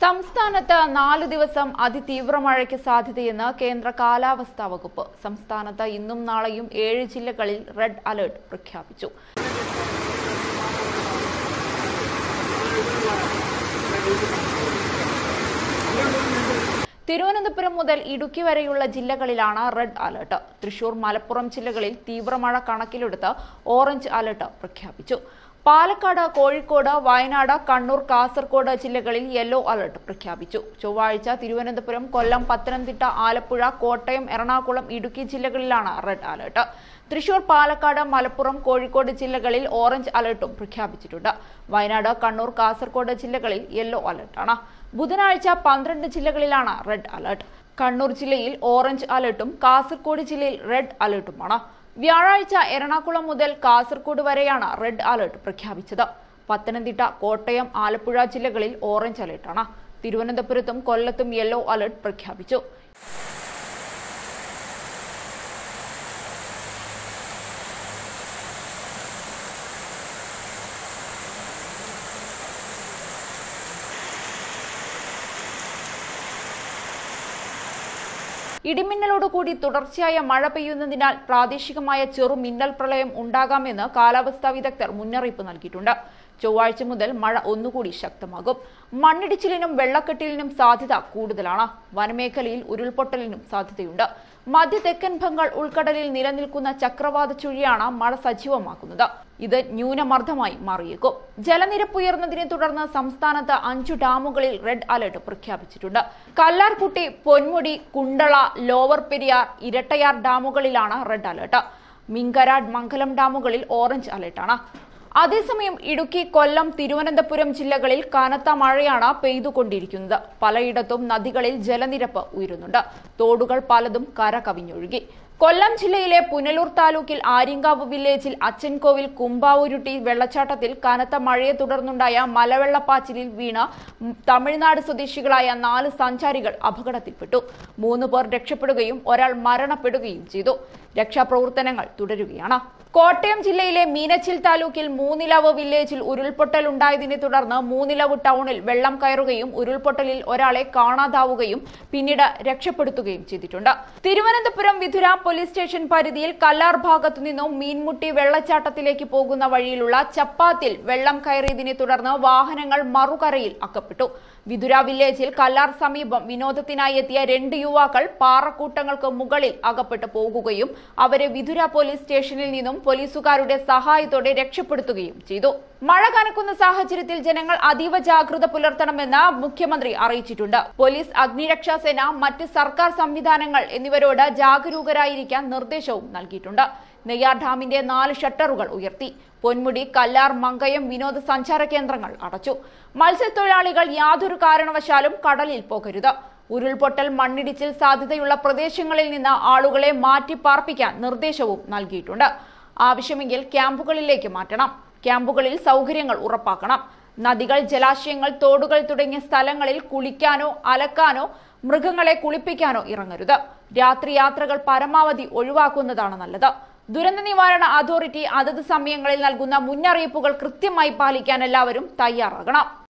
സംസ്ഥാനത്ത് നാലു ദിവസം അതിതീവ്ര മഴയ്ക്ക് സാധ്യതയെന്ന് കേന്ദ്ര കാലാവസ്ഥാ വകുപ്പ് സംസ്ഥാനത്ത് ഇന്നും നാളെയും ഏഴ് ജില്ലകളിൽ റെഡ് അലർട്ട് പ്രഖ്യാപിച്ചു തിരുവനന്തപുരം മുതൽ ഇടുക്കി വരെയുള്ള ജില്ലകളിലാണ് റെഡ് അലർട്ട് തൃശൂർ മലപ്പുറം ജില്ലകളിൽ തീവ്രമഴ കണക്കിലെടുത്ത് ഓറഞ്ച് അലർട്ട് പ്രഖ്യാപിച്ചു പാലക്കാട് കോഴിക്കോട് വയനാട് കണ്ണൂർ കാസർഗോഡ് ജില്ലകളിൽ യെല്ലോ അലർട്ട് പ്രഖ്യാപിച്ചു ചൊവ്വാഴ്ച തിരുവനന്തപുരം കൊല്ലം പത്തനംതിട്ട ആലപ്പുഴ കോട്ടയം എറണാകുളം ഇടുക്കി ജില്ലകളിലാണ് റെഡ് അലർട്ട് തൃശൂർ പാലക്കാട് മലപ്പുറം കോഴിക്കോട് ജില്ലകളിൽ ഓറഞ്ച് അലർട്ടും പ്രഖ്യാപിച്ചിട്ടുണ്ട് വയനാട് കണ്ണൂർ കാസർഗോഡ് ജില്ലകളിൽ യെല്ലോ അലർട്ടാണ് ബുധനാഴ്ച പന്ത്രണ്ട് ജില്ലകളിലാണ് റെഡ് അലർട്ട് കണ്ണൂർ ജില്ലയിൽ ഓറഞ്ച് അലർട്ടും കാസർഗോഡ് ജില്ലയിൽ റെഡ് അലർട്ടുമാണ് വ്യാഴാഴ്ച എറണാകുളം മുതൽ കാസർഗോഡ് വരെയാണ് റെഡ് അലർട്ട് പ്രഖ്യാപിച്ചത് പത്തനംതിട്ട കോട്ടയം ആലപ്പുഴ ജില്ലകളിൽ ഓറഞ്ച് അലർട്ടാണ് തിരുവനന്തപുരത്തും കൊല്ലത്തും യെല്ലോ അലർട്ട് പ്രഖ്യാപിച്ചു ഇടിമിന്നലോടുകൂടി തുടർച്ചയായ മഴ പെയ്യുന്നതിനാൽ പ്രാദേശികമായ ചെറു മിന്നൽ പ്രളയം ഉണ്ടാകാമെന്ന് കാലാവസ്ഥാ വിദഗ്ധർ മുന്നറിയിപ്പ് നൽകിയിട്ടുണ്ട് ചൊവ്വാഴ്ച മുതൽ മഴ ഒന്നുകൂടി ശക്തമാകും മണ്ണിടിച്ചിലിനും വെള്ളക്കെട്ടിലിനും സാധ്യത കൂടുതലാണ് വനമേഖലയിൽ ഉരുൾപൊട്ടലിനും സാധ്യതയുണ്ട് മധ്യ തെക്കൻ ബംഗാൾ ഉൾക്കടലിൽ നിലനിൽക്കുന്ന ചക്രവാത ചുഴിയാണ് മഴ സജീവമാക്കുന്നത് ഇത് ന്യൂനമർദ്ദമായി മാറിയേക്കും ജലനിരപ്പ് ഉയർന്നതിനെ തുടർന്ന് സംസ്ഥാനത്ത് അഞ്ചു ഡാമുകളിൽ റെഡ് അലർട്ട് പ്രഖ്യാപിച്ചിട്ടുണ്ട് കല്ലാർകുട്ടി പൊന്മുടി കുണ്ടള ലോവർ പെരിയാർ ഇരട്ടയാർ ഡാമുകളിലാണ് റെഡ് അലർട്ട് മിങ്കരാഡ് മംഗലം ഡാമുകളിൽ ഓറഞ്ച് അലർട്ടാണ് അതേസമയം ഇടുക്കി കൊല്ലം തിരുവനന്തപുരം ജില്ലകളിൽ കനത്ത മഴയാണ് പെയ്തുകൊണ്ടിരിക്കുന്നത് പലയിടത്തും നദികളിൽ ജലനിരപ്പ് ഉയരുന്നുണ്ട് തോടുകൾ പലതും കര കവിഞ്ഞൊഴുകി കൊല്ലം ജില്ലയിലെ പുനലൂർ താലൂക്കിൽ ആര്യങ്കാവ് വില്ലേജിൽ അച്ചൻകോവിൽ കുമ്പാവുരുട്ടി വെള്ളച്ചാട്ടത്തിൽ കനത്ത മഴയെ തുടർന്നുണ്ടായ മലവെള്ളപ്പാച്ചിലിൽ വീണ ഉം, തമിഴ്നാട് സ്വദേശികളായ നാല് സഞ്ചാരികൾ അപകടത്തിൽപ്പെട്ടു മൂന്ന് പേർ രക്ഷപ്പെടുകയും ഒരാൾ മരണപ്പെടുകയും ചെയ്തു രക്ഷാപ്രവർത്തനങ്ങൾ തുടരുകയാണ് കോട്ടയം ജില്ലയിലെ മീനച്ചിൽ താലൂക്കിൽ മൂന്നിലവ് വില്ലേജിൽ ഉരുൾപൊട്ടൽ ഉണ്ടായതിനെ തുടർന്ന് മൂന്നിലവ് ടൗണിൽ വെള്ളം കയറുകയും ഉരുൾപൊട്ടലിൽ ഒരാളെ കാണാതാവുകയും പിന്നീട് രക്ഷപ്പെടുത്തുകയും ചെയ്തിട്ടുണ്ട് തിരുവനന്തപുരം വിതുര പോലീസ് സ്റ്റേഷൻ പരിധിയിൽ കല്ലാർ ഭാഗത്തു നിന്നും മീൻമുട്ടി വെള്ളച്ചാട്ടത്തിലേക്ക് പോകുന്ന വഴിയിലുള്ള ചപ്പാത്തിൽ വെള്ളം കയറിയതിനെ തുടർന്ന് വാഹനങ്ങൾ മറുകരയിൽ അക്കപ്പെട്ടു വിതുര വില്ലേജിൽ കല്ലാർ സമീപം വിനോദത്തിനായി എത്തിയ രണ്ട് യുവാക്കൾ പാറക്കൂട്ടങ്ങൾക്ക് മുകളിൽ അകപ്പെട്ട് പോകുകയും അവരെ വിതുര പോലീസ് സ്റ്റേഷനിൽ നിന്നും പോലീസുകാരുടെ സഹായത്തോടെ രക്ഷപ്പെടുത്തുകയും ചെയ്തു മഴ കനക്കുന്ന സാഹചര്യത്തിൽ ജനങ്ങൾ അതീവ ജാഗ്രത പുലർത്തണമെന്ന് മുഖ്യമന്ത്രി അറിയിച്ചിട്ടുണ്ട് പോലീസ് അഗ്നിരക്ഷാസേന മറ്റ് സർക്കാർ സംവിധാനങ്ങൾ എന്നിവരോട് ജാഗരൂകരായിരിക്കാൻ നിർദ്ദേശവും നൽകിയിട്ടുണ്ട് നെയ്യാർ ഡാമിന്റെ നാല് ഷട്ടറുകൾ ഉയർത്തി പൊന്മുടി കല്ലാർ മങ്കയം വിനോദസഞ്ചാര കേന്ദ്രങ്ങൾ അടച്ചു മത്സ്യത്തൊഴിലാളികൾ യാതൊരു കാരണവശാലും കടലിൽ പോകരുത് ഉരുൾപൊട്ടൽ മണ്ണിടിച്ചിൽ സാധ്യതയുള്ള പ്രദേശങ്ങളിൽ നിന്ന് ആളുകളെ മാറ്റി പാർപ്പിക്കാൻ നിർദ്ദേശവും നൽകിയിട്ടുണ്ട് ആവശ്യമെങ്കിൽ ക്യാമ്പുകളിലേക്ക് മാറ്റണം ക്യാമ്പുകളിൽ സൗകര്യങ്ങൾ ഉറപ്പാക്കണം നദികൾ ജലാശയങ്ങൾ തോടുകൾ തുടങ്ങിയ സ്ഥലങ്ങളിൽ കുളിക്കാനോ അലക്കാനോ മൃഗങ്ങളെ കുളിപ്പിക്കാനോ ഇറങ്ങരുത് രാത്രി യാത്രകൾ പരമാവധി ഒഴിവാക്കുന്നതാണ് നല്ലത് ദുരന്ത നിവാരണ അതോറിറ്റി അതത് സമയങ്ങളിൽ നൽകുന്ന മുന്നറിയിപ്പുകൾ കൃത്യമായി പാലിക്കാൻ എല്ലാവരും തയ്യാറാകണം